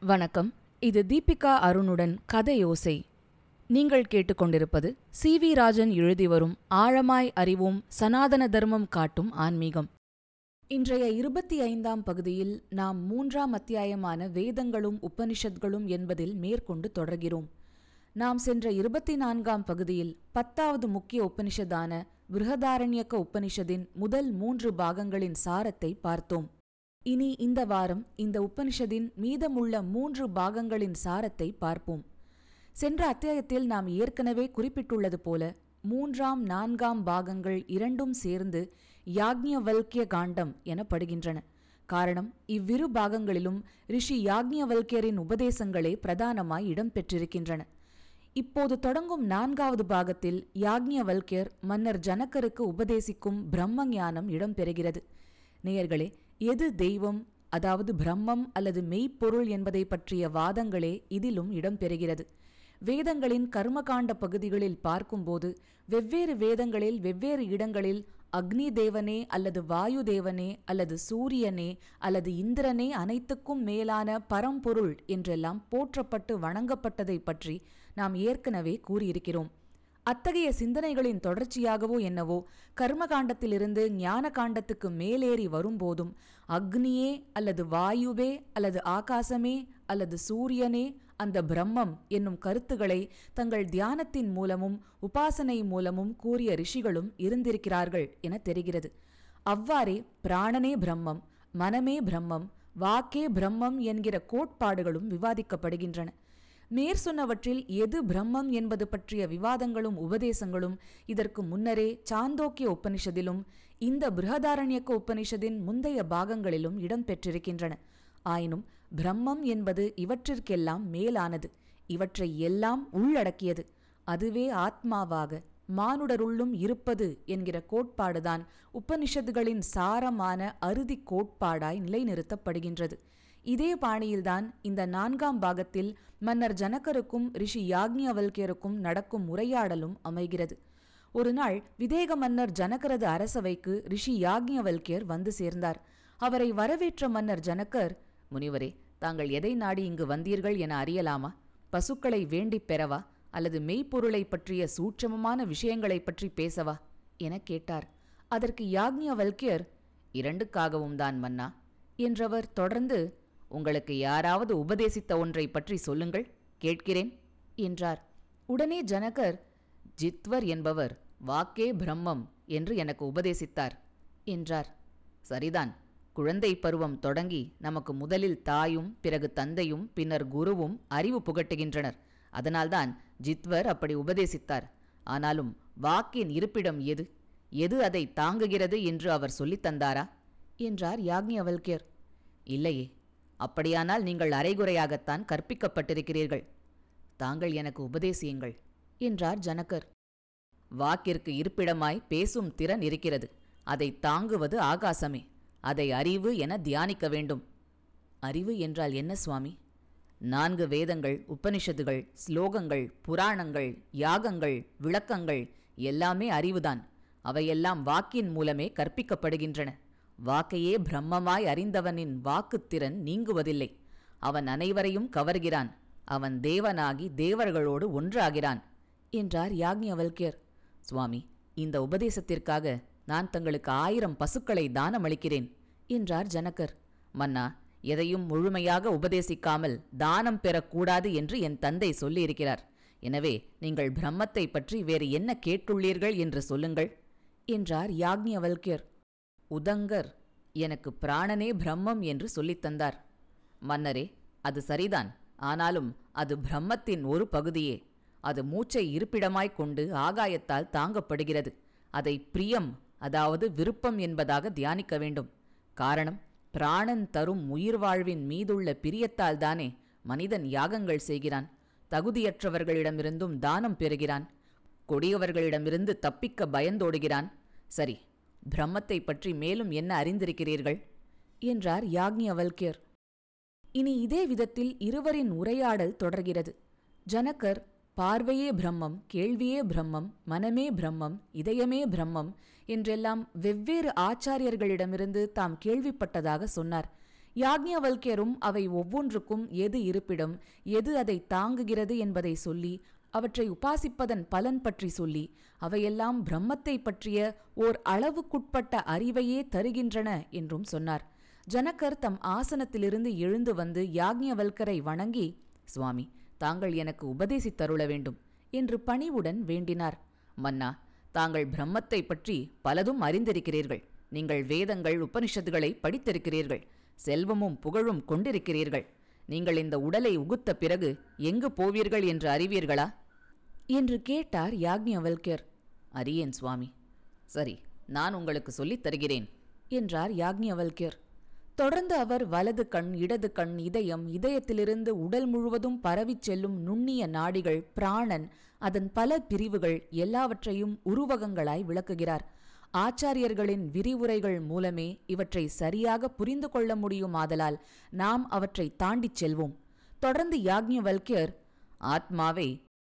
வணக்கம் இது தீபிகா அருணுடன் கதையோசை நீங்கள் கேட்டுக்கொண்டிருப்பது சி வி ராஜன் எழுதி வரும் ஆழமாய் அறிவோம் சனாதன தர்மம் காட்டும் ஆன்மீகம் இன்றைய இருபத்தி ஐந்தாம் பகுதியில் நாம் மூன்றாம் அத்தியாயமான வேதங்களும் உபனிஷத்களும் என்பதில் மேற்கொண்டு தொடர்கிறோம் நாம் சென்ற இருபத்தி நான்காம் பகுதியில் பத்தாவது முக்கிய உபனிஷதான பிருகதாரண்யக்க உபனிஷதின் முதல் மூன்று பாகங்களின் சாரத்தை பார்த்தோம் இனி இந்த வாரம் இந்த உபனிஷதின் மீதமுள்ள மூன்று பாகங்களின் சாரத்தை பார்ப்போம் சென்ற அத்தியாயத்தில் நாம் ஏற்கனவே குறிப்பிட்டுள்ளது போல மூன்றாம் நான்காம் பாகங்கள் இரண்டும் சேர்ந்து யாக்ஞவல்கிய காண்டம் எனப்படுகின்றன காரணம் இவ்விரு பாகங்களிலும் ரிஷி யாக்ஞவல்கியரின் உபதேசங்களே பிரதானமாய் இடம்பெற்றிருக்கின்றன இப்போது தொடங்கும் நான்காவது பாகத்தில் யாக்ஞவல்கியர் மன்னர் ஜனகருக்கு உபதேசிக்கும் பிரம்ம ஞானம் இடம்பெறுகிறது நேயர்களே எது தெய்வம் அதாவது பிரம்மம் அல்லது மெய்ப்பொருள் என்பதை பற்றிய வாதங்களே இதிலும் இடம்பெறுகிறது வேதங்களின் கர்மகாண்ட பகுதிகளில் பார்க்கும்போது வெவ்வேறு வேதங்களில் வெவ்வேறு இடங்களில் அக்னி தேவனே அல்லது வாயு தேவனே அல்லது சூரியனே அல்லது இந்திரனே அனைத்துக்கும் மேலான பரம்பொருள் என்றெல்லாம் போற்றப்பட்டு வணங்கப்பட்டதை பற்றி நாம் ஏற்கனவே கூறியிருக்கிறோம் அத்தகைய சிந்தனைகளின் தொடர்ச்சியாகவோ என்னவோ கர்மகாண்டத்திலிருந்து ஞான காண்டத்துக்கு மேலேறி வரும்போதும் அக்னியே அல்லது வாயுவே அல்லது ஆகாசமே அல்லது சூரியனே அந்த பிரம்மம் என்னும் கருத்துக்களை தங்கள் தியானத்தின் மூலமும் உபாசனை மூலமும் கூறிய ரிஷிகளும் இருந்திருக்கிறார்கள் என தெரிகிறது அவ்வாறே பிராணனே பிரம்மம் மனமே பிரம்மம் வாக்கே பிரம்மம் என்கிற கோட்பாடுகளும் விவாதிக்கப்படுகின்றன மேற் சொன்னவற்றில் எது பிரம்மம் என்பது பற்றிய விவாதங்களும் உபதேசங்களும் இதற்கு முன்னரே சாந்தோக்கிய உபனிஷதிலும் இந்த பிருகதாரண்யக்க உபனிஷதின் முந்தைய பாகங்களிலும் இடம்பெற்றிருக்கின்றன ஆயினும் பிரம்மம் என்பது இவற்றிற்கெல்லாம் மேலானது இவற்றை எல்லாம் உள்ளடக்கியது அதுவே ஆத்மாவாக மானுடருள்ளும் இருப்பது என்கிற கோட்பாடுதான் உபனிஷத்துகளின் சாரமான அறுதி கோட்பாடாய் நிலைநிறுத்தப்படுகின்றது இதே பாணியில்தான் இந்த நான்காம் பாகத்தில் மன்னர் ஜனகருக்கும் ரிஷி யாக்ஞவல்கியருக்கும் நடக்கும் உரையாடலும் அமைகிறது ஒரு நாள் விதேக மன்னர் ஜனகரது அரசவைக்கு ரிஷி யாக்ஞவல்கியர் வந்து சேர்ந்தார் அவரை வரவேற்ற மன்னர் ஜனகர் முனிவரே தாங்கள் எதை நாடி இங்கு வந்தீர்கள் என அறியலாமா பசுக்களை வேண்டிப் பெறவா அல்லது மெய்ப்பொருளை பற்றிய சூட்சமமான விஷயங்களைப் பற்றி பேசவா எனக் கேட்டார் அதற்கு யாக்ஞவல்கியர் இரண்டுக்காகவும் தான் மன்னா என்றவர் தொடர்ந்து உங்களுக்கு யாராவது உபதேசித்த ஒன்றை பற்றி சொல்லுங்கள் கேட்கிறேன் என்றார் உடனே ஜனகர் ஜித்வர் என்பவர் வாக்கே பிரம்மம் என்று எனக்கு உபதேசித்தார் என்றார் சரிதான் குழந்தை பருவம் தொடங்கி நமக்கு முதலில் தாயும் பிறகு தந்தையும் பின்னர் குருவும் அறிவு புகட்டுகின்றனர் அதனால்தான் ஜித்வர் அப்படி உபதேசித்தார் ஆனாலும் வாக்கின் இருப்பிடம் எது எது அதை தாங்குகிறது என்று அவர் சொல்லித் தந்தாரா என்றார் யாக்ஞவல்கியர் இல்லையே அப்படியானால் நீங்கள் அரைகுறையாகத்தான் கற்பிக்கப்பட்டிருக்கிறீர்கள் தாங்கள் எனக்கு உபதேசியுங்கள் என்றார் ஜனகர் வாக்கிற்கு இருப்பிடமாய் பேசும் திறன் இருக்கிறது அதை தாங்குவது ஆகாசமே அதை அறிவு என தியானிக்க வேண்டும் அறிவு என்றால் என்ன சுவாமி நான்கு வேதங்கள் உபனிஷத்துகள் ஸ்லோகங்கள் புராணங்கள் யாகங்கள் விளக்கங்கள் எல்லாமே அறிவுதான் அவையெல்லாம் வாக்கின் மூலமே கற்பிக்கப்படுகின்றன வாக்கையே பிரம்மமாய் அறிந்தவனின் வாக்குத்திறன் நீங்குவதில்லை அவன் அனைவரையும் கவர்கிறான் அவன் தேவனாகி தேவர்களோடு ஒன்றாகிறான் என்றார் யாக்ஞவல்கியர் சுவாமி இந்த உபதேசத்திற்காக நான் தங்களுக்கு ஆயிரம் பசுக்களை தானமளிக்கிறேன் என்றார் ஜனகர் மன்னா எதையும் முழுமையாக உபதேசிக்காமல் தானம் பெறக்கூடாது என்று என் தந்தை சொல்லியிருக்கிறார் எனவே நீங்கள் பிரம்மத்தை பற்றி வேறு என்ன கேட்டுள்ளீர்கள் என்று சொல்லுங்கள் என்றார் யாக்ஞவல்கியர் உதங்கர் எனக்கு பிராணனே பிரம்மம் என்று சொல்லித் தந்தார் மன்னரே அது சரிதான் ஆனாலும் அது பிரம்மத்தின் ஒரு பகுதியே அது மூச்சை இருப்பிடமாய்க் கொண்டு ஆகாயத்தால் தாங்கப்படுகிறது அதை பிரியம் அதாவது விருப்பம் என்பதாக தியானிக்க வேண்டும் காரணம் பிராணன் தரும் உயிர் வாழ்வின் மீதுள்ள பிரியத்தால் தானே மனிதன் யாகங்கள் செய்கிறான் தகுதியற்றவர்களிடமிருந்தும் தானம் பெறுகிறான் கொடியவர்களிடமிருந்து தப்பிக்க பயந்தோடுகிறான் சரி பிரம்மத்தை பற்றி மேலும் என்ன அறிந்திருக்கிறீர்கள் என்றார் யாக்ஞவல்கியர் இனி இதே விதத்தில் இருவரின் உரையாடல் தொடர்கிறது ஜனகர் பார்வையே பிரம்மம் கேள்வியே பிரம்மம் மனமே பிரம்மம் இதயமே பிரம்மம் என்றெல்லாம் வெவ்வேறு ஆச்சாரியர்களிடமிருந்து தாம் கேள்விப்பட்டதாக சொன்னார் யாக்ஞவல்கியரும் அவை ஒவ்வொன்றுக்கும் எது இருப்பிடம் எது அதை தாங்குகிறது என்பதை சொல்லி அவற்றை உபாசிப்பதன் பலன் பற்றி சொல்லி அவையெல்லாம் பிரம்மத்தை பற்றிய ஓர் அளவுக்குட்பட்ட அறிவையே தருகின்றன என்றும் சொன்னார் ஜனகர் தம் ஆசனத்திலிருந்து எழுந்து வந்து யாக்ஞவல்கரை வணங்கி சுவாமி தாங்கள் எனக்கு உபதேசித்தருள வேண்டும் என்று பணிவுடன் வேண்டினார் மன்னா தாங்கள் பிரம்மத்தை பற்றி பலதும் அறிந்திருக்கிறீர்கள் நீங்கள் வேதங்கள் உபனிஷத்துகளை படித்திருக்கிறீர்கள் செல்வமும் புகழும் கொண்டிருக்கிறீர்கள் நீங்கள் இந்த உடலை உகுத்த பிறகு எங்கு போவீர்கள் என்று அறிவீர்களா என்று கேட்டார் யாக்ஞவல்யர் அறியேன் சுவாமி சரி நான் உங்களுக்கு சொல்லித் தருகிறேன் என்றார் யாக்ஞவல்யர் தொடர்ந்து அவர் வலது கண் இடது கண் இதயம் இதயத்திலிருந்து உடல் முழுவதும் பரவிச் செல்லும் நுண்ணிய நாடிகள் பிராணன் அதன் பல பிரிவுகள் எல்லாவற்றையும் உருவகங்களாய் விளக்குகிறார் ஆச்சாரியர்களின் விரிவுரைகள் மூலமே இவற்றை சரியாக புரிந்து கொள்ள முடியுமாதலால் நாம் அவற்றை தாண்டிச் செல்வோம் தொடர்ந்து யாக்ஞவல்யர் ஆத்மாவை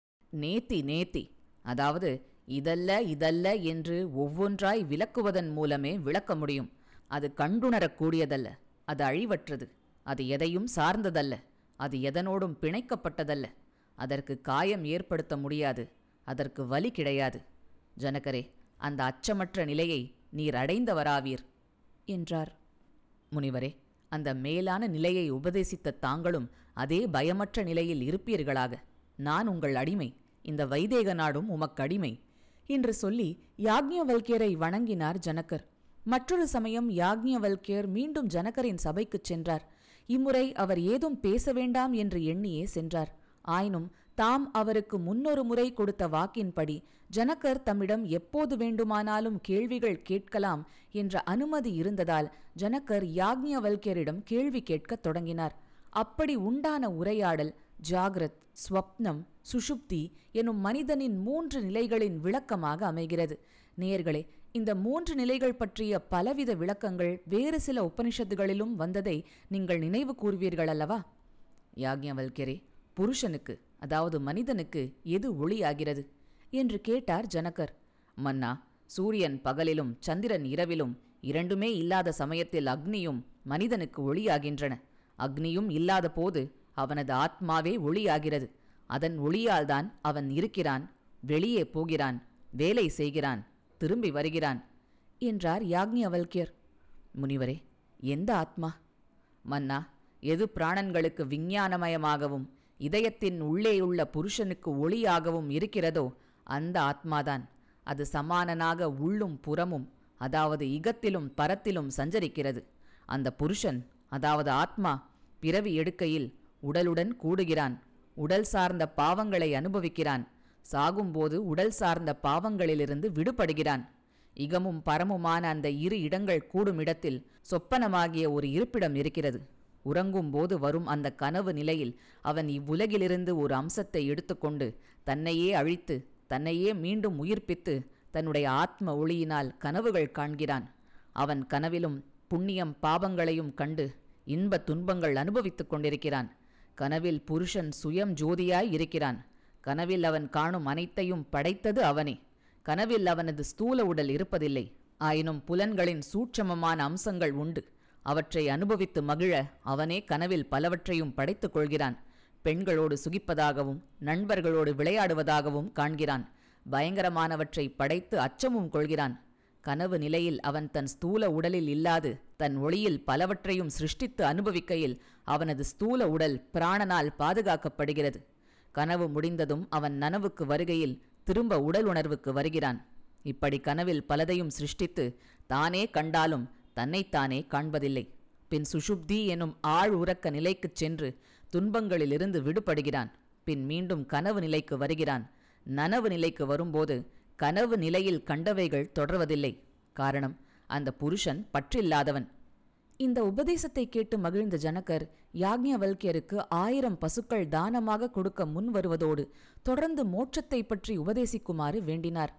நேத்தி நேத்தி அதாவது இதல்ல இதல்ல என்று ஒவ்வொன்றாய் விளக்குவதன் மூலமே விளக்க முடியும் அது கண்டுணரக்கூடியதல்ல அது அழிவற்றது அது எதையும் சார்ந்ததல்ல அது எதனோடும் பிணைக்கப்பட்டதல்ல அதற்கு காயம் ஏற்படுத்த முடியாது அதற்கு வலி கிடையாது ஜனகரே அந்த அச்சமற்ற நிலையை நீர் அடைந்தவராவீர் என்றார் முனிவரே அந்த மேலான நிலையை உபதேசித்த தாங்களும் அதே பயமற்ற நிலையில் இருப்பீர்களாக நான் உங்கள் அடிமை இந்த வைதேக நாடும் உமக்கடிமை என்று சொல்லி யாக்ஞவல்கியரை வணங்கினார் ஜனகர் மற்றொரு சமயம் யாக்ஞவல்கியர் மீண்டும் ஜனகரின் சபைக்குச் சென்றார் இம்முறை அவர் ஏதும் பேச வேண்டாம் என்று எண்ணியே சென்றார் ஆயினும் தாம் அவருக்கு முன்னொரு முறை கொடுத்த வாக்கின்படி ஜனகர் தம்மிடம் எப்போது வேண்டுமானாலும் கேள்விகள் கேட்கலாம் என்ற அனுமதி இருந்ததால் ஜனகர் யாக்ஞவல்கியரிடம் கேள்வி கேட்கத் தொடங்கினார் அப்படி உண்டான உரையாடல் ஜாகிரத் ஸ்வப்னம் சுஷுப்தி எனும் மனிதனின் மூன்று நிலைகளின் விளக்கமாக அமைகிறது நேயர்களே இந்த மூன்று நிலைகள் பற்றிய பலவித விளக்கங்கள் வேறு சில உபனிஷத்துகளிலும் வந்ததை நீங்கள் நினைவு கூர்வீர்கள் அல்லவா யாக்ஞவல்கரே புருஷனுக்கு அதாவது மனிதனுக்கு எது ஒளியாகிறது என்று கேட்டார் ஜனகர் மன்னா சூரியன் பகலிலும் சந்திரன் இரவிலும் இரண்டுமே இல்லாத சமயத்தில் அக்னியும் மனிதனுக்கு ஒளியாகின்றன அக்னியும் இல்லாத போது அவனது ஆத்மாவே ஒளியாகிறது அதன் ஒளியால்தான் அவன் இருக்கிறான் வெளியே போகிறான் வேலை செய்கிறான் திரும்பி வருகிறான் என்றார் யாக்ஞவல்கியர் முனிவரே எந்த ஆத்மா மன்னா எது பிராணன்களுக்கு விஞ்ஞானமயமாகவும் இதயத்தின் உள்ளேயுள்ள புருஷனுக்கு ஒளியாகவும் இருக்கிறதோ அந்த ஆத்மாதான் அது சமானனாக உள்ளும் புறமும் அதாவது இகத்திலும் பரத்திலும் சஞ்சரிக்கிறது அந்த புருஷன் அதாவது ஆத்மா பிறவி எடுக்கையில் உடலுடன் கூடுகிறான் உடல் சார்ந்த பாவங்களை அனுபவிக்கிறான் சாகும்போது உடல் சார்ந்த பாவங்களிலிருந்து விடுபடுகிறான் இகமும் பரமுமான அந்த இரு இடங்கள் கூடும் இடத்தில் சொப்பனமாகிய ஒரு இருப்பிடம் இருக்கிறது உறங்கும்போது வரும் அந்த கனவு நிலையில் அவன் இவ்வுலகிலிருந்து ஒரு அம்சத்தை எடுத்துக்கொண்டு தன்னையே அழித்து தன்னையே மீண்டும் உயிர்ப்பித்து தன்னுடைய ஆத்ம ஒளியினால் கனவுகள் காண்கிறான் அவன் கனவிலும் புண்ணியம் பாவங்களையும் கண்டு இன்ப துன்பங்கள் அனுபவித்துக் கொண்டிருக்கிறான் கனவில் புருஷன் சுயம் ஜோதியாய் இருக்கிறான் கனவில் அவன் காணும் அனைத்தையும் படைத்தது அவனே கனவில் அவனது ஸ்தூல உடல் இருப்பதில்லை ஆயினும் புலன்களின் சூட்சமமான அம்சங்கள் உண்டு அவற்றை அனுபவித்து மகிழ அவனே கனவில் பலவற்றையும் படைத்துக் கொள்கிறான் பெண்களோடு சுகிப்பதாகவும் நண்பர்களோடு விளையாடுவதாகவும் காண்கிறான் பயங்கரமானவற்றை படைத்து அச்சமும் கொள்கிறான் கனவு நிலையில் அவன் தன் ஸ்தூல உடலில் இல்லாது தன் ஒளியில் பலவற்றையும் சிருஷ்டித்து அனுபவிக்கையில் அவனது ஸ்தூல உடல் பிராணனால் பாதுகாக்கப்படுகிறது கனவு முடிந்ததும் அவன் நனவுக்கு வருகையில் திரும்ப உடல் உணர்வுக்கு வருகிறான் இப்படி கனவில் பலதையும் சிருஷ்டித்து தானே கண்டாலும் தன்னைத்தானே காண்பதில்லை பின் சுஷுப்தி எனும் ஆழ் உறக்க நிலைக்குச் சென்று துன்பங்களிலிருந்து விடுபடுகிறான் பின் மீண்டும் கனவு நிலைக்கு வருகிறான் நனவு நிலைக்கு வரும்போது கனவு நிலையில் கண்டவைகள் தொடர்வதில்லை காரணம் அந்த புருஷன் பற்றில்லாதவன் இந்த உபதேசத்தை கேட்டு மகிழ்ந்த ஜனகர் யாக்ஞவல்கியருக்கு ஆயிரம் பசுக்கள் தானமாக கொடுக்க முன் வருவதோடு தொடர்ந்து மோட்சத்தை பற்றி உபதேசிக்குமாறு வேண்டினார்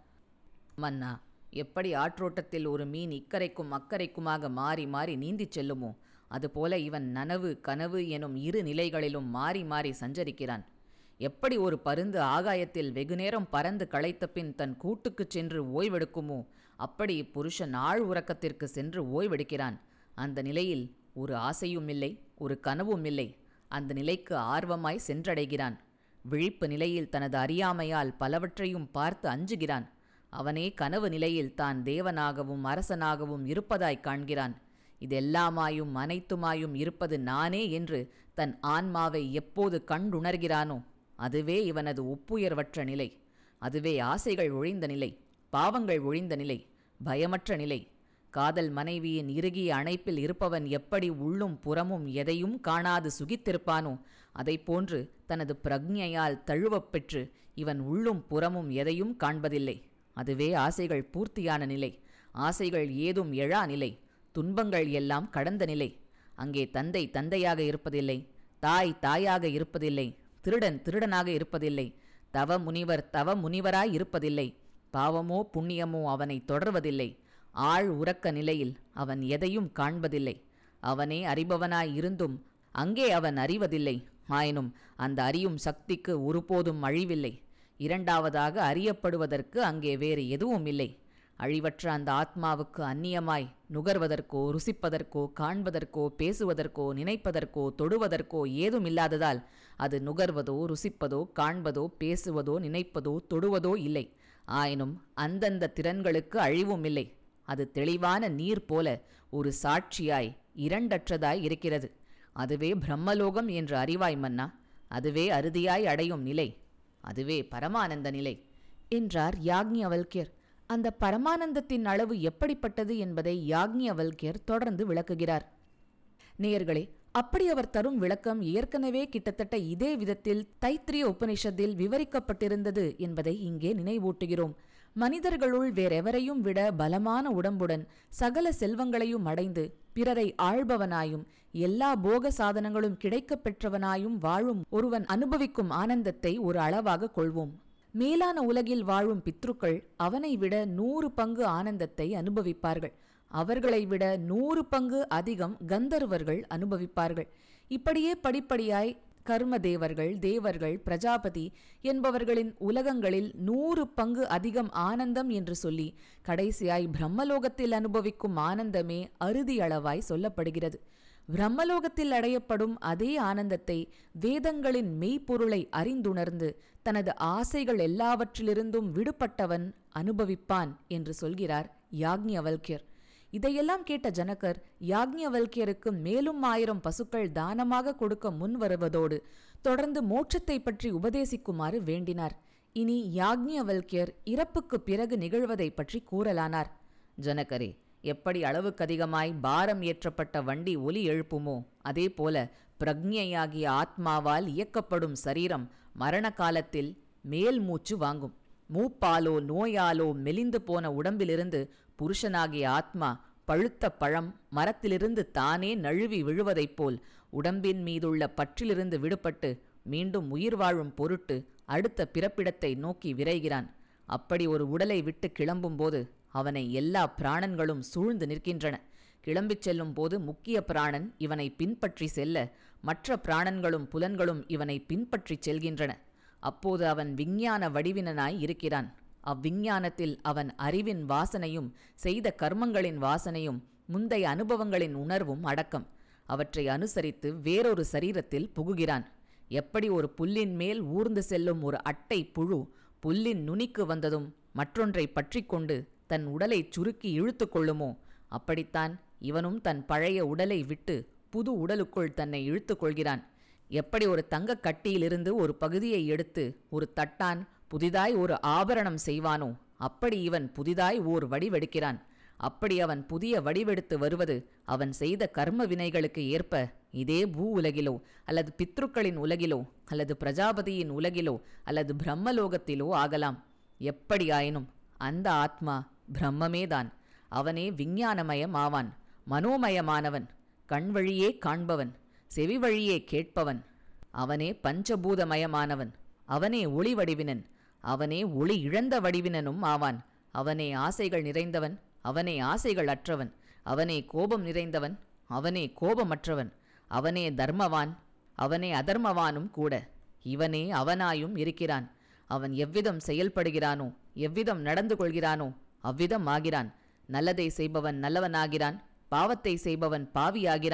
மன்னா எப்படி ஆற்றோட்டத்தில் ஒரு மீன் இக்கரைக்கும் அக்கரைக்குமாக மாறி மாறி நீந்திச் செல்லுமோ அதுபோல இவன் நனவு கனவு எனும் இரு நிலைகளிலும் மாறி மாறி சஞ்சரிக்கிறான் எப்படி ஒரு பருந்து ஆகாயத்தில் வெகுநேரம் பறந்து களைத்த பின் தன் கூட்டுக்குச் சென்று ஓய்வெடுக்குமோ அப்படி இப்புருஷன் ஆழ் உறக்கத்திற்கு சென்று ஓய்வெடுக்கிறான் அந்த நிலையில் ஒரு ஆசையும் இல்லை ஒரு கனவும் இல்லை அந்த நிலைக்கு ஆர்வமாய் சென்றடைகிறான் விழிப்பு நிலையில் தனது அறியாமையால் பலவற்றையும் பார்த்து அஞ்சுகிறான் அவனே கனவு நிலையில் தான் தேவனாகவும் அரசனாகவும் இருப்பதாய் காண்கிறான் இதெல்லாமாயும் அனைத்துமாயும் இருப்பது நானே என்று தன் ஆன்மாவை எப்போது கண்டுணர்கிறானோ அதுவே இவனது ஒப்புயர்வற்ற நிலை அதுவே ஆசைகள் ஒழிந்த நிலை பாவங்கள் ஒழிந்த நிலை பயமற்ற நிலை காதல் மனைவியின் இறுகிய அணைப்பில் இருப்பவன் எப்படி உள்ளும் புறமும் எதையும் காணாது சுகித்திருப்பானோ போன்று தனது பிரக்ஞையால் தழுவப் பெற்று இவன் உள்ளும் புறமும் எதையும் காண்பதில்லை அதுவே ஆசைகள் பூர்த்தியான நிலை ஆசைகள் ஏதும் எழா நிலை துன்பங்கள் எல்லாம் கடந்த நிலை அங்கே தந்தை தந்தையாக இருப்பதில்லை தாய் தாயாக இருப்பதில்லை திருடன் திருடனாக இருப்பதில்லை தவ முனிவர் தவ முனிவராய் இருப்பதில்லை பாவமோ புண்ணியமோ அவனை தொடர்வதில்லை ஆள் உறக்க நிலையில் அவன் எதையும் காண்பதில்லை அவனே அறிபவனாய் இருந்தும் அங்கே அவன் அறிவதில்லை ஆயினும் அந்த அறியும் சக்திக்கு ஒருபோதும் அழிவில்லை இரண்டாவதாக அறியப்படுவதற்கு அங்கே வேறு எதுவும் இல்லை அழிவற்ற அந்த ஆத்மாவுக்கு அந்நியமாய் நுகர்வதற்கோ ருசிப்பதற்கோ காண்பதற்கோ பேசுவதற்கோ நினைப்பதற்கோ தொடுவதற்கோ ஏதும் இல்லாததால் அது நுகர்வதோ ருசிப்பதோ காண்பதோ பேசுவதோ நினைப்பதோ தொடுவதோ இல்லை ஆயினும் அந்தந்த திறன்களுக்கு அழிவும் இல்லை அது தெளிவான நீர் போல ஒரு சாட்சியாய் இரண்டற்றதாய் இருக்கிறது அதுவே பிரம்மலோகம் என்று அறிவாய் மன்னா அதுவே அறுதியாய் அடையும் நிலை அதுவே பரமானந்த நிலை என்றார் யாக்ஞவல்யர் அந்த பரமானந்தத்தின் அளவு எப்படிப்பட்டது என்பதை யாக்ஞவல்யர் தொடர்ந்து விளக்குகிறார் நேயர்களே அப்படி அவர் தரும் விளக்கம் ஏற்கனவே கிட்டத்தட்ட இதே விதத்தில் தைத்திரிய உபனிஷத்தில் விவரிக்கப்பட்டிருந்தது என்பதை இங்கே நினைவூட்டுகிறோம் மனிதர்களுள் வேறெவரையும் விட பலமான உடம்புடன் சகல செல்வங்களையும் அடைந்து பிறரை ஆள்பவனாயும் எல்லா போக சாதனங்களும் கிடைக்கப் பெற்றவனாயும் வாழும் ஒருவன் அனுபவிக்கும் ஆனந்தத்தை ஒரு அளவாக கொள்வோம் மேலான உலகில் வாழும் பித்ருக்கள் அவனை விட நூறு பங்கு ஆனந்தத்தை அனுபவிப்பார்கள் அவர்களை விட நூறு பங்கு அதிகம் கந்தர்வர்கள் அனுபவிப்பார்கள் இப்படியே படிப்படியாய் கர்ம தேவர்கள் தேவர்கள் பிரஜாபதி என்பவர்களின் உலகங்களில் நூறு பங்கு அதிகம் ஆனந்தம் என்று சொல்லி கடைசியாய் பிரம்மலோகத்தில் அனுபவிக்கும் ஆனந்தமே அறுதி அளவாய் சொல்லப்படுகிறது பிரம்மலோகத்தில் அடையப்படும் அதே ஆனந்தத்தை வேதங்களின் மெய்ப்பொருளை அறிந்துணர்ந்து தனது ஆசைகள் எல்லாவற்றிலிருந்தும் விடுபட்டவன் அனுபவிப்பான் என்று சொல்கிறார் யாக்ஞவல்யர் இதையெல்லாம் கேட்ட ஜனகர் யாக்ஞவல்கியருக்கு மேலும் ஆயிரம் பசுக்கள் தானமாக கொடுக்க முன் வருவதோடு தொடர்ந்து மோட்சத்தை பற்றி உபதேசிக்குமாறு வேண்டினார் இனி யாக்ஞவல்கியர் இறப்புக்கு பிறகு நிகழ்வதை பற்றி கூறலானார் ஜனகரே எப்படி அளவுக்கதிகமாய் பாரம் ஏற்றப்பட்ட வண்டி ஒலி எழுப்புமோ அதே போல பிரக்ஞையாகிய ஆத்மாவால் இயக்கப்படும் சரீரம் மரண காலத்தில் மேல் மூச்சு வாங்கும் மூப்பாலோ நோயாலோ மெலிந்து போன உடம்பிலிருந்து புருஷனாகிய ஆத்மா பழுத்த பழம் மரத்திலிருந்து தானே நழுவி விழுவதைப் போல் உடம்பின் மீதுள்ள பற்றிலிருந்து விடுபட்டு மீண்டும் உயிர் வாழும் பொருட்டு அடுத்த பிறப்பிடத்தை நோக்கி விரைகிறான் அப்படி ஒரு உடலை விட்டு கிளம்பும்போது அவனை எல்லா பிராணன்களும் சூழ்ந்து நிற்கின்றன கிளம்பிச் செல்லும் போது முக்கிய பிராணன் இவனை பின்பற்றி செல்ல மற்ற பிராணன்களும் புலன்களும் இவனை பின்பற்றிச் செல்கின்றன அப்போது அவன் விஞ்ஞான வடிவினனாய் இருக்கிறான் அவ்விஞ்ஞானத்தில் அவன் அறிவின் வாசனையும் செய்த கர்மங்களின் வாசனையும் முந்தைய அனுபவங்களின் உணர்வும் அடக்கம் அவற்றை அனுசரித்து வேறொரு சரீரத்தில் புகுகிறான் எப்படி ஒரு புல்லின் மேல் ஊர்ந்து செல்லும் ஒரு அட்டை புழு புல்லின் நுனிக்கு வந்ததும் மற்றொன்றை பற்றி கொண்டு தன் உடலை சுருக்கி இழுத்து கொள்ளுமோ அப்படித்தான் இவனும் தன் பழைய உடலை விட்டு புது உடலுக்குள் தன்னை இழுத்து கொள்கிறான் எப்படி ஒரு தங்கக் கட்டியிலிருந்து ஒரு பகுதியை எடுத்து ஒரு தட்டான் புதிதாய் ஒரு ஆபரணம் செய்வானோ அப்படி இவன் புதிதாய் ஓர் வடிவெடுக்கிறான் அப்படி அவன் புதிய வடிவெடுத்து வருவது அவன் செய்த கர்ம வினைகளுக்கு ஏற்ப இதே பூ உலகிலோ அல்லது பித்ருக்களின் உலகிலோ அல்லது பிரஜாபதியின் உலகிலோ அல்லது பிரம்மலோகத்திலோ ஆகலாம் எப்படியாயினும் அந்த ஆத்மா பிரம்மமேதான் அவனே விஞ்ஞானமயம் ஆவான் மனோமயமானவன் கண் வழியே காண்பவன் செவி வழியே கேட்பவன் அவனே பஞ்சபூதமயமானவன் அவனே ஒளி வடிவினன் அவனே ஒளி இழந்த வடிவினனும் ஆவான் அவனே ஆசைகள் நிறைந்தவன் அவனே ஆசைகள் அற்றவன் அவனே கோபம் நிறைந்தவன் அவனே கோபமற்றவன் அவனே தர்மவான் அவனே அதர்மவானும் கூட இவனே அவனாயும் இருக்கிறான் அவன் எவ்விதம் செயல்படுகிறானோ எவ்விதம் நடந்து கொள்கிறானோ அவ்விதம் ஆகிறான் நல்லதை செய்பவன் நல்லவனாகிறான் பாவத்தை செய்பவன் பாவியாகிறான்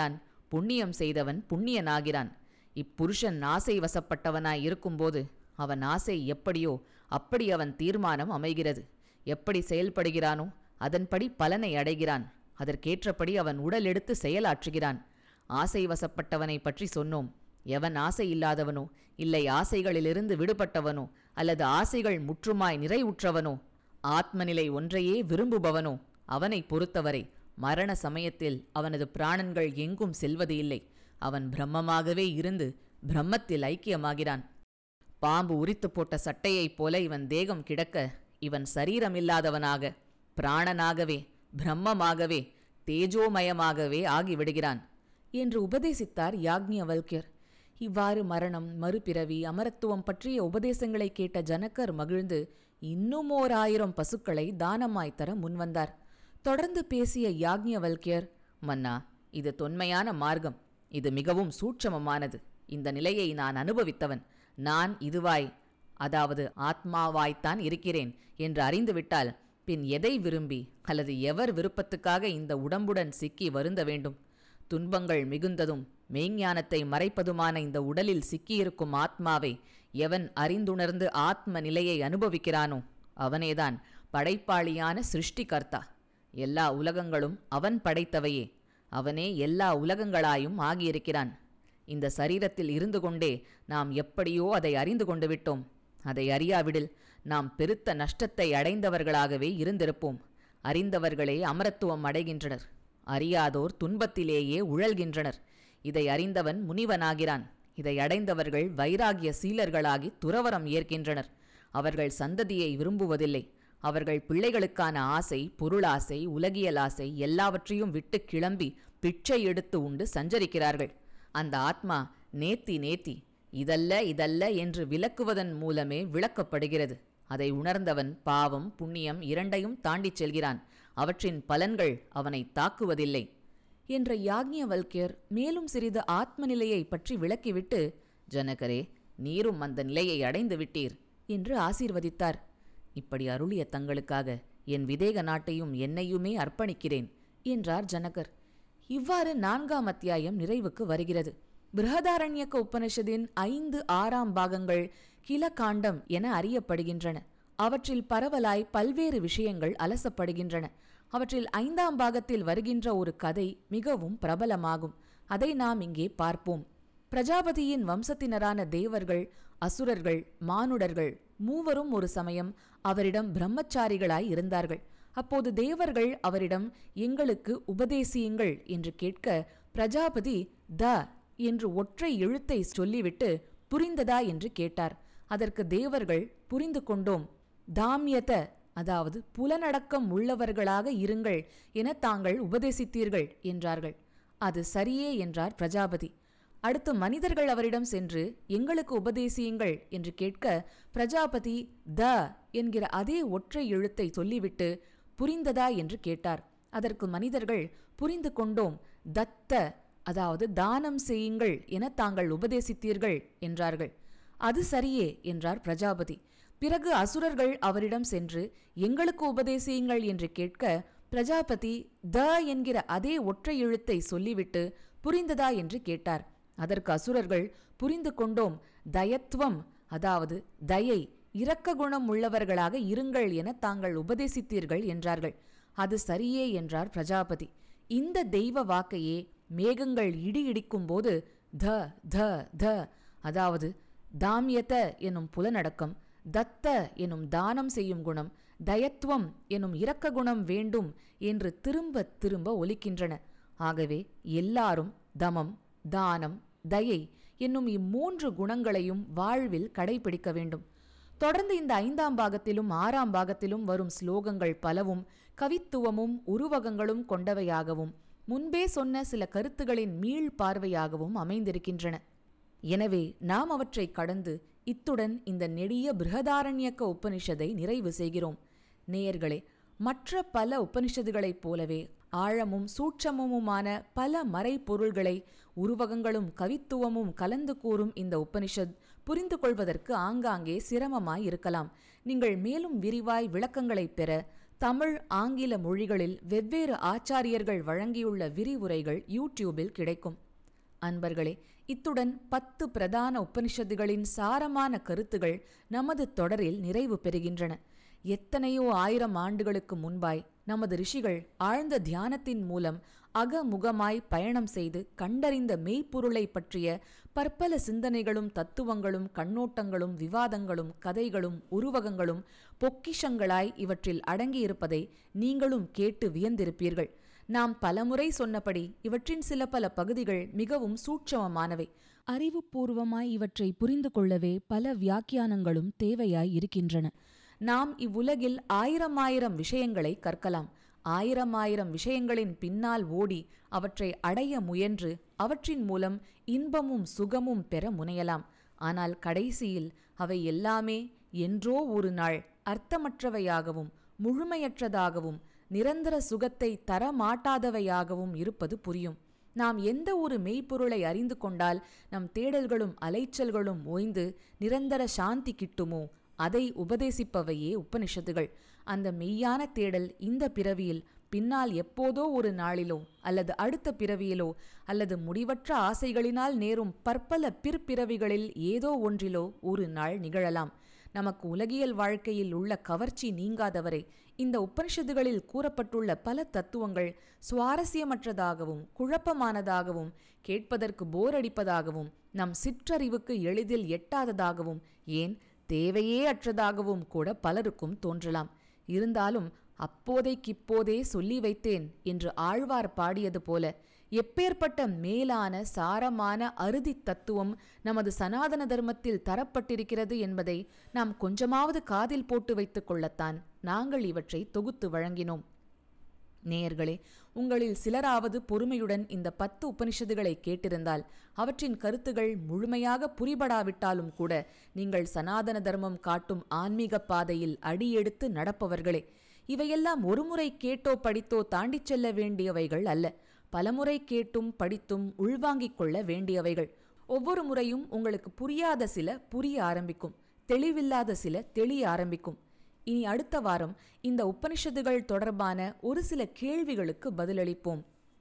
புண்ணியம் செய்தவன் புண்ணியனாகிறான் இப்புருஷன் ஆசை வசப்பட்டவனாய் இருக்கும்போது அவன் ஆசை எப்படியோ அப்படி அவன் தீர்மானம் அமைகிறது எப்படி செயல்படுகிறானோ அதன்படி பலனை அடைகிறான் அதற்கேற்றபடி அவன் உடல் எடுத்து செயலாற்றுகிறான் ஆசை வசப்பட்டவனை பற்றி சொன்னோம் எவன் ஆசை இல்லாதவனோ இல்லை ஆசைகளிலிருந்து விடுபட்டவனோ அல்லது ஆசைகள் முற்றுமாய் நிறைவுற்றவனோ ஆத்மநிலை ஒன்றையே விரும்புபவனோ அவனை பொறுத்தவரை மரண சமயத்தில் அவனது பிராணன்கள் எங்கும் செல்வது இல்லை அவன் பிரம்மமாகவே இருந்து பிரம்மத்தில் ஐக்கியமாகிறான் பாம்பு உரித்து போட்ட சட்டையைப் போல இவன் தேகம் கிடக்க இவன் சரீரமில்லாதவனாக பிராணனாகவே பிரம்மமாகவே தேஜோமயமாகவே ஆகிவிடுகிறான் என்று உபதேசித்தார் யாக்ஞவல்யர் இவ்வாறு மரணம் மறுபிறவி அமரத்துவம் பற்றிய உபதேசங்களை கேட்ட ஜனக்கர் மகிழ்ந்து இன்னும் ஓர் ஆயிரம் பசுக்களை தானமாய் தர முன்வந்தார் தொடர்ந்து பேசிய யாக்ஞவல்யர் மன்னா இது தொன்மையான மார்க்கம் இது மிகவும் சூட்சமமானது இந்த நிலையை நான் அனுபவித்தவன் நான் இதுவாய் அதாவது ஆத்மாவாய்த்தான் இருக்கிறேன் என்று அறிந்துவிட்டால் பின் எதை விரும்பி அல்லது எவர் விருப்பத்துக்காக இந்த உடம்புடன் சிக்கி வருந்த வேண்டும் துன்பங்கள் மிகுந்ததும் மெய்ஞானத்தை மறைப்பதுமான இந்த உடலில் சிக்கியிருக்கும் ஆத்மாவை எவன் அறிந்துணர்ந்து ஆத்ம நிலையை அனுபவிக்கிறானோ அவனேதான் படைப்பாளியான சிருஷ்டிகர்த்தா எல்லா உலகங்களும் அவன் படைத்தவையே அவனே எல்லா உலகங்களாயும் ஆகியிருக்கிறான் இந்த சரீரத்தில் இருந்து கொண்டே நாம் எப்படியோ அதை அறிந்து கொண்டு விட்டோம் அதை அறியாவிடில் நாம் பெருத்த நஷ்டத்தை அடைந்தவர்களாகவே இருந்திருப்போம் அறிந்தவர்களே அமரத்துவம் அடைகின்றனர் அறியாதோர் துன்பத்திலேயே உழல்கின்றனர் இதை அறிந்தவன் முனிவனாகிறான் இதை அடைந்தவர்கள் வைராகிய சீலர்களாகி துறவரம் ஏற்கின்றனர் அவர்கள் சந்ததியை விரும்புவதில்லை அவர்கள் பிள்ளைகளுக்கான ஆசை பொருளாசை உலகியல் ஆசை எல்லாவற்றையும் விட்டு கிளம்பி பிச்சை எடுத்து உண்டு சஞ்சரிக்கிறார்கள் அந்த ஆத்மா நேத்தி நேத்தி இதல்ல இதல்ல என்று விளக்குவதன் மூலமே விளக்கப்படுகிறது அதை உணர்ந்தவன் பாவம் புண்ணியம் இரண்டையும் தாண்டிச் செல்கிறான் அவற்றின் பலன்கள் அவனை தாக்குவதில்லை என்ற யாக்ஞவல்யர் மேலும் சிறிது ஆத்ம நிலையை பற்றி விளக்கிவிட்டு ஜனகரே நீரும் அந்த நிலையை அடைந்து விட்டீர் என்று ஆசீர்வதித்தார் இப்படி அருளிய தங்களுக்காக என் விதேக நாட்டையும் என்னையுமே அர்ப்பணிக்கிறேன் என்றார் ஜனகர் இவ்வாறு நான்காம் அத்தியாயம் நிறைவுக்கு வருகிறது பிருகதாரண்யக்க உபனிஷதின் ஐந்து ஆறாம் பாகங்கள் கிலகாண்டம் என அறியப்படுகின்றன அவற்றில் பரவலாய் பல்வேறு விஷயங்கள் அலசப்படுகின்றன அவற்றில் ஐந்தாம் பாகத்தில் வருகின்ற ஒரு கதை மிகவும் பிரபலமாகும் அதை நாம் இங்கே பார்ப்போம் பிரஜாபதியின் வம்சத்தினரான தேவர்கள் அசுரர்கள் மானுடர்கள் மூவரும் ஒரு சமயம் அவரிடம் பிரம்மச்சாரிகளாய் இருந்தார்கள் அப்போது தேவர்கள் அவரிடம் எங்களுக்கு உபதேசியுங்கள் என்று கேட்க பிரஜாபதி த என்று ஒற்றை எழுத்தை சொல்லிவிட்டு புரிந்ததா என்று கேட்டார் அதற்கு தேவர்கள் புரிந்து கொண்டோம் தாமியத அதாவது புலனடக்கம் உள்ளவர்களாக இருங்கள் என தாங்கள் உபதேசித்தீர்கள் என்றார்கள் அது சரியே என்றார் பிரஜாபதி அடுத்து மனிதர்கள் அவரிடம் சென்று எங்களுக்கு உபதேசியுங்கள் என்று கேட்க பிரஜாபதி த என்கிற அதே ஒற்றை எழுத்தை சொல்லிவிட்டு புரிந்ததா என்று கேட்டார் அதற்கு மனிதர்கள் புரிந்து கொண்டோம் தத்த அதாவது தானம் செய்யுங்கள் என தாங்கள் உபதேசித்தீர்கள் என்றார்கள் அது சரியே என்றார் பிரஜாபதி பிறகு அசுரர்கள் அவரிடம் சென்று எங்களுக்கு உபதேசியுங்கள் என்று கேட்க பிரஜாபதி த என்கிற அதே ஒற்றை எழுத்தை சொல்லிவிட்டு புரிந்ததா என்று கேட்டார் அதற்கு அசுரர்கள் புரிந்து கொண்டோம் தயத்துவம் அதாவது தயை இரக்க குணம் உள்ளவர்களாக இருங்கள் என தாங்கள் உபதேசித்தீர்கள் என்றார்கள் அது சரியே என்றார் பிரஜாபதி இந்த தெய்வ வாக்கையே மேகங்கள் இடி இடிக்கும் போது த த த அதாவது தாமியத எனும் புலனடக்கம் தத்த எனும் தானம் செய்யும் குணம் தயத்துவம் எனும் இரக்க குணம் வேண்டும் என்று திரும்ப திரும்ப ஒலிக்கின்றன ஆகவே எல்லாரும் தமம் தானம் தயை என்னும் இம்மூன்று குணங்களையும் வாழ்வில் கடைபிடிக்க வேண்டும் தொடர்ந்து இந்த ஐந்தாம் பாகத்திலும் ஆறாம் பாகத்திலும் வரும் ஸ்லோகங்கள் பலவும் கவித்துவமும் உருவகங்களும் கொண்டவையாகவும் முன்பே சொன்ன சில கருத்துகளின் மீள் பார்வையாகவும் அமைந்திருக்கின்றன எனவே நாம் அவற்றை கடந்து இத்துடன் இந்த நெடிய பிருகதாரண்யக்க உபனிஷதை நிறைவு செய்கிறோம் நேயர்களே மற்ற பல உபனிஷதுகளைப் போலவே ஆழமும் சூட்சமுமான பல மறைப்பொருள்களை உருவகங்களும் கவித்துவமும் கலந்து கூறும் இந்த உபனிஷத் புரிந்து கொள்வதற்கு ஆங்காங்கே சிரமமாய் இருக்கலாம் நீங்கள் மேலும் விரிவாய் விளக்கங்களைப் பெற தமிழ் ஆங்கில மொழிகளில் வெவ்வேறு ஆச்சாரியர்கள் வழங்கியுள்ள விரிவுரைகள் யூடியூபில் கிடைக்கும் அன்பர்களே இத்துடன் பத்து பிரதான உபனிஷத்துகளின் சாரமான கருத்துகள் நமது தொடரில் நிறைவு பெறுகின்றன எத்தனையோ ஆயிரம் ஆண்டுகளுக்கு முன்பாய் நமது ரிஷிகள் ஆழ்ந்த தியானத்தின் மூலம் அகமுகமாய் பயணம் செய்து கண்டறிந்த மெய்ப்பொருளை பற்றிய பற்பல சிந்தனைகளும் தத்துவங்களும் கண்ணோட்டங்களும் விவாதங்களும் கதைகளும் உருவகங்களும் பொக்கிஷங்களாய் இவற்றில் அடங்கியிருப்பதை நீங்களும் கேட்டு வியந்திருப்பீர்கள் நாம் பலமுறை சொன்னபடி இவற்றின் சில பல பகுதிகள் மிகவும் சூட்சமமானவை அறிவுபூர்வமாய் இவற்றை புரிந்து கொள்ளவே பல வியாக்கியானங்களும் தேவையாய் இருக்கின்றன நாம் இவ்வுலகில் ஆயிரம் ஆயிரம் விஷயங்களை கற்கலாம் ஆயிரம் ஆயிரம் விஷயங்களின் பின்னால் ஓடி அவற்றை அடைய முயன்று அவற்றின் மூலம் இன்பமும் சுகமும் பெற முனையலாம் ஆனால் கடைசியில் அவை எல்லாமே என்றோ ஒரு நாள் அர்த்தமற்றவையாகவும் முழுமையற்றதாகவும் நிரந்தர சுகத்தை தரமாட்டாதவையாகவும் இருப்பது புரியும் நாம் எந்த ஒரு மெய்ப்பொருளை அறிந்து கொண்டால் நம் தேடல்களும் அலைச்சல்களும் ஓய்ந்து நிரந்தர சாந்தி கிட்டுமோ அதை உபதேசிப்பவையே உபனிஷத்துகள் அந்த மெய்யான தேடல் இந்த பிறவியில் பின்னால் எப்போதோ ஒரு நாளிலோ அல்லது அடுத்த பிறவியிலோ அல்லது முடிவற்ற ஆசைகளினால் நேரும் பற்பல பிற்பிறவிகளில் ஏதோ ஒன்றிலோ ஒரு நாள் நிகழலாம் நமக்கு உலகியல் வாழ்க்கையில் உள்ள கவர்ச்சி நீங்காதவரை இந்த உபனிஷத்துகளில் கூறப்பட்டுள்ள பல தத்துவங்கள் சுவாரஸ்யமற்றதாகவும் குழப்பமானதாகவும் கேட்பதற்கு போர் அடிப்பதாகவும் நம் சிற்றறிவுக்கு எளிதில் எட்டாததாகவும் ஏன் தேவையே அற்றதாகவும் கூட பலருக்கும் தோன்றலாம் இருந்தாலும் அப்போதைக்கிப்போதே சொல்லி வைத்தேன் என்று ஆழ்வார் பாடியது போல எப்பேற்பட்ட மேலான சாரமான அறுதி தத்துவம் நமது சனாதன தர்மத்தில் தரப்பட்டிருக்கிறது என்பதை நாம் கொஞ்சமாவது காதில் போட்டு வைத்துக் கொள்ளத்தான் நாங்கள் இவற்றை தொகுத்து வழங்கினோம் நேயர்களே உங்களில் சிலராவது பொறுமையுடன் இந்த பத்து உபனிஷதுகளை கேட்டிருந்தால் அவற்றின் கருத்துகள் முழுமையாக புரிபடாவிட்டாலும் கூட நீங்கள் சனாதன தர்மம் காட்டும் ஆன்மீக பாதையில் அடியெடுத்து நடப்பவர்களே இவையெல்லாம் ஒருமுறை கேட்டோ படித்தோ தாண்டிச் செல்ல வேண்டியவைகள் அல்ல பலமுறை கேட்டும் படித்தும் உள்வாங்கிக் கொள்ள வேண்டியவைகள் ஒவ்வொரு முறையும் உங்களுக்கு புரியாத சில புரிய ஆரம்பிக்கும் தெளிவில்லாத சில தெளிய ஆரம்பிக்கும் இனி அடுத்த வாரம் இந்த உபனிஷத்துகள் தொடர்பான ஒரு சில கேள்விகளுக்கு பதிலளிப்போம்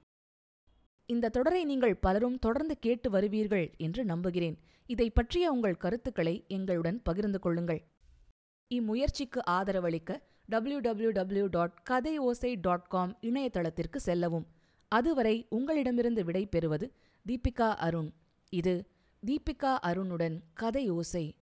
இந்த தொடரை நீங்கள் பலரும் தொடர்ந்து கேட்டு வருவீர்கள் என்று நம்புகிறேன் இதை பற்றிய உங்கள் கருத்துக்களை எங்களுடன் பகிர்ந்து கொள்ளுங்கள் இம்முயற்சிக்கு ஆதரவளிக்க டபிள்யூ டபிள்யூ டபிள்யூ டாட் கதை ஓசை டாட் காம் இணையதளத்திற்கு செல்லவும் அதுவரை உங்களிடமிருந்து விடை பெறுவது தீபிகா அருண் இது தீபிகா அருணுடன் கதை ஓசை